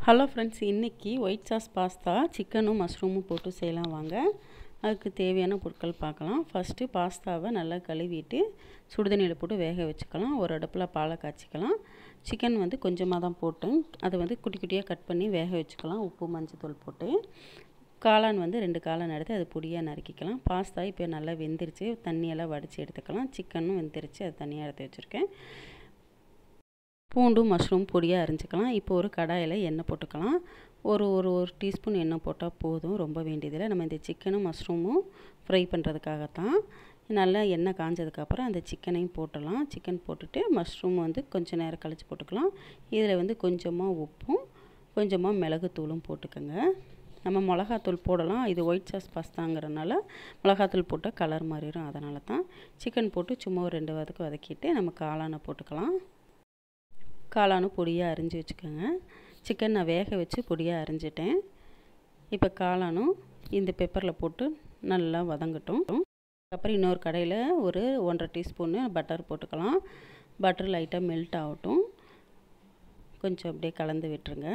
hello friends இன்றைக்கி white sauce pasta சிக்கனும் மஷ்ரூமும் போட்டு செய்யலாம் வாங்க அதுக்கு தேவையான பொருட்கள் பார்க்கலாம் ஃபஸ்ட்டு பாஸ்தாவை நல்லா கழுவிட்டு சுடுதண்ணியில் போட்டு வேக வச்சுக்கலாம் ஒரு அடுப்பில் பாலை காய்ச்சிக்கலாம் சிக்கன் வந்து கொஞ்சமாக தான் போட்டேன் அதை வந்து குட்டி குட்டியாக கட் பண்ணி வேக வச்சுக்கலாம் உப்பு மஞ்சத்தூள் போட்டு காளான் வந்து ரெண்டு காளான் எடுத்து அது பொடியாக நறுக்கிக்கலாம் பாஸ்தா இப்போ நல்லா வெந்துருச்சு தண்ணியெல்லாம் வடித்து எடுத்துக்கலாம் சிக்கனும் வெந்துருச்சு அது தனியாக எடுத்து வச்சுருக்கேன் பூண்டும் மஷ்ரூம் பொடியாக அரிஞ்சிக்கலாம் இப்போ ஒரு கடாயில் எண்ணெய் போட்டுக்கலாம் ஒரு ஒரு ஒரு டீஸ்பூன் எண்ணெய் போட்டால் போதும் ரொம்ப வேண்டியதில்லை நம்ம இந்த சிக்கனும் மஷ்ரூமும் ஃப்ரை பண்ணுறதுக்காகத்தான் நல்லா எண்ணெய் காஞ்சதுக்கப்புறம் அந்த சிக்கனையும் போட்டலாம் சிக்கன் போட்டுட்டு மஷ்ரூம் வந்து கொஞ்சம் நேரம் கழித்து போட்டுக்கலாம் இதில் வந்து கொஞ்சமாக உப்பும் கொஞ்சமாக மிளகுத்தூளும் போட்டுக்கோங்க நம்ம மிளகாத்தூள் போடலாம் இது ஒயிட் சாஸ் பாஸ்தாங்கிறனால மிளகாத்தூள் போட்டால் கலர் மாறிடும் அதனால தான் சிக்கன் போட்டு சும்மா ஒரு ரெண்டு வதக்கு வதக்கிட்டு நம்ம காளானை போட்டுக்கலாம் காளானும் பொடியாக அரிஞ்சு வச்சுக்கோங்க சிக்கன் நான் வேக வச்சு பொடியாக அரிஞ்சிட்டேன் இப்போ காளானும் இந்த பெப்பரில் போட்டு நல்லா வதங்கட்டும் அப்புறம் இன்னொரு கடையில் ஒரு ஒன்றரை டீஸ்பூன்னு பட்டர் போட்டுக்கலாம் பட்டர் லைட்டாக மெல்ட் ஆகட்டும் கொஞ்சம் அப்படியே கலந்து விட்டுருங்க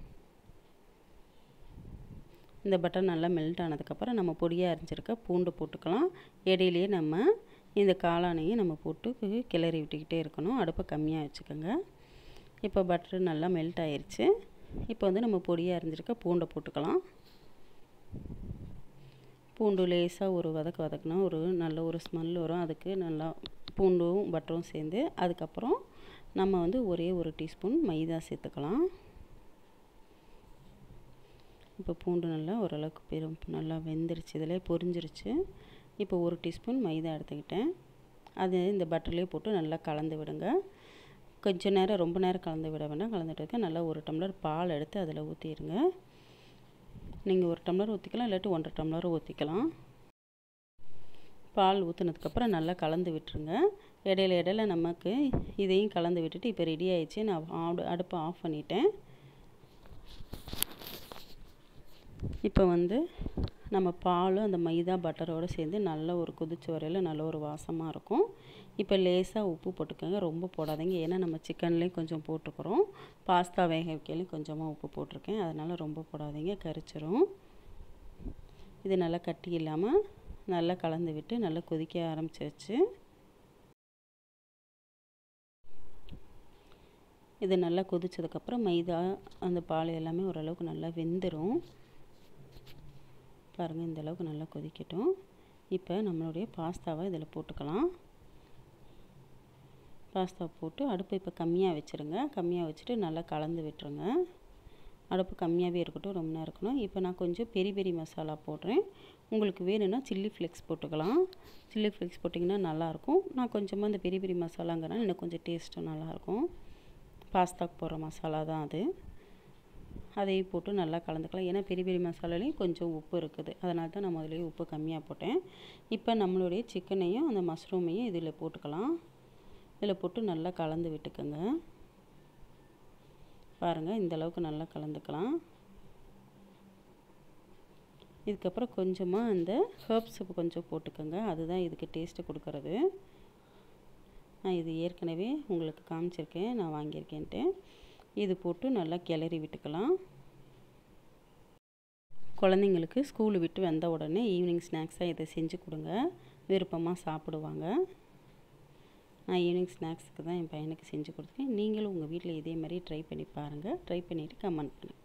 இந்த பட்டர் நல்லா மெல்ட் ஆனதுக்கப்புறம் நம்ம பொடியாக அரிஞ்சிருக்க பூண்டு போட்டுக்கலாம் இடையிலேயே நம்ம இந்த காளானையும் நம்ம போட்டு கிளறி விட்டுக்கிட்டே இருக்கணும் அடுப்பை கம்மியாக வச்சுக்கோங்க இப்போ பட்டர் நல்லா மெல்ட் ஆயிடுச்சு இப்போ வந்து நம்ம பொடியாக அரிஞ்சிருக்க பூண்டை போட்டுக்கலாம் பூண்டு லேசாக ஒரு வதக்கு வதக்கணும் ஒரு நல்ல ஒரு ஸ்மெல் வரும் அதுக்கு நல்லா பூண்டும் பட்டரும் சேர்ந்து அதுக்கப்புறம் நம்ம வந்து ஒரே ஒரு டீஸ்பூன் மைதா சேர்த்துக்கலாம் இப்போ பூண்டு நல்லா ஓரளவுக்கு பெரும் நல்லா வெந்துருச்சு இதில் பொரிஞ்சிருச்சு இப்போ ஒரு டீஸ்பூன் மைதா எடுத்துக்கிட்டேன் அது இந்த பட்டர்லேயே போட்டு நல்லா கலந்து விடுங்க கொஞ்சம் நேரம் ரொம்ப நேரம் கலந்து விட வேண்டாம் கலந்துட்டு இருக்க நல்லா ஒரு டம்ளர் பால் எடுத்து அதில் ஊற்றிடுங்க நீங்கள் ஒரு டம்ளர் ஊற்றிக்கலாம் இல்லாட்டி ஒன்றரை டம்ளர் ஊற்றிக்கலாம் பால் ஊற்றுனதுக்கப்புறம் நல்லா கலந்து விட்டுருங்க இடையில இடையில நமக்கு இதையும் கலந்து விட்டுட்டு இப்போ ரெடி ஆயிடுச்சு நான் அடுப்பை ஆஃப் பண்ணிட்டேன் இப்போ வந்து நம்ம பால் அந்த மைதா பட்டரோடு சேர்ந்து நல்ல ஒரு கொதிச்சு வரையில் நல்ல ஒரு வாசமாக இருக்கும் இப்போ லேசாக உப்பு போட்டுக்கோங்க ரொம்ப போடாதீங்க ஏன்னா நம்ம சிக்கன்லேயும் கொஞ்சம் போட்டுக்கிறோம் பாஸ்தா வேக வைக்கலையும் கொஞ்சமாக உப்பு போட்டிருக்கேன் அதனால் ரொம்ப போடாதீங்க கரிச்சிரும் இது நல்லா கட்டி இல்லாமல் நல்லா கலந்து விட்டு நல்லா கொதிக்க ஆரம்பிச்சிருச்சு இது நல்லா கொதிச்சதுக்கப்புறம் மைதா அந்த பால் எல்லாமே ஓரளவுக்கு நல்லா வெந்துடும் பாருங்கள் இந்த அளவுக்கு நல்லா கொதிக்கட்டும் இப்போ நம்மளுடைய பாஸ்தாவை இதில் போட்டுக்கலாம் பாஸ்தா போட்டு அடுப்பு இப்போ கம்மியாக வச்சுருங்க கம்மியாக வச்சுட்டு நல்லா கலந்து விட்டுருங்க அடுப்பு கம்மியாகவே இருக்கட்டும் ரொம்ப நேரம் இருக்கணும் இப்போ நான் கொஞ்சம் பெரி பெரி மசாலா போடுறேன் உங்களுக்கு வேணும்னா சில்லி ஃப்ளெக்ஸ் போட்டுக்கலாம் சில்லி ஃப்ளெக்ஸ் போட்டிங்கன்னா நல்லாயிருக்கும் நான் கொஞ்சமாக இந்த பெரிய பெரிய மசாலாங்கிறனால இன்னும் கொஞ்சம் டேஸ்ட்டும் நல்லாயிருக்கும் பாஸ்தாக்கு போடுற மசாலா தான் அது அதையும் போட்டு நல்லா கலந்துக்கலாம் ஏன்னா பெரிய பெரிய மசாலாலையும் கொஞ்சம் உப்பு இருக்குது அதனால தான் நான் முதலேயே உப்பு கம்மியாக போட்டேன் இப்போ நம்மளுடைய சிக்கனையும் அந்த மஷ்ரூமையும் இதில் போட்டுக்கலாம் இதில் போட்டு நல்லா கலந்து விட்டுக்கோங்க பாருங்கள் இந்த அளவுக்கு நல்லா கலந்துக்கலாம் இதுக்கப்புறம் கொஞ்சமாக அந்த ஹர்ப்ஸ் கொஞ்சம் போட்டுக்கோங்க அதுதான் இதுக்கு டேஸ்ட்டு கொடுக்கறது நான் இது ஏற்கனவே உங்களுக்கு காமிச்சிருக்கேன் நான் வாங்கியிருக்கேன்ட்டு இது போட்டு நல்லா கிளறி விட்டுக்கலாம் குழந்தைங்களுக்கு ஸ்கூலு விட்டு வந்த உடனே ஈவினிங் ஸ்நாக்ஸாக இதை செஞ்சு கொடுங்க விருப்பமாக சாப்பிடுவாங்க நான் ஈவினிங் ஸ்நாக்ஸுக்கு தான் என் பையனுக்கு செஞ்சு கொடுத்துருக்கேன் நீங்களும் உங்கள் வீட்டில் இதே மாதிரி ட்ரை பண்ணி பாருங்கள் ட்ரை பண்ணிவிட்டு கமெண்ட் பண்ணுங்கள்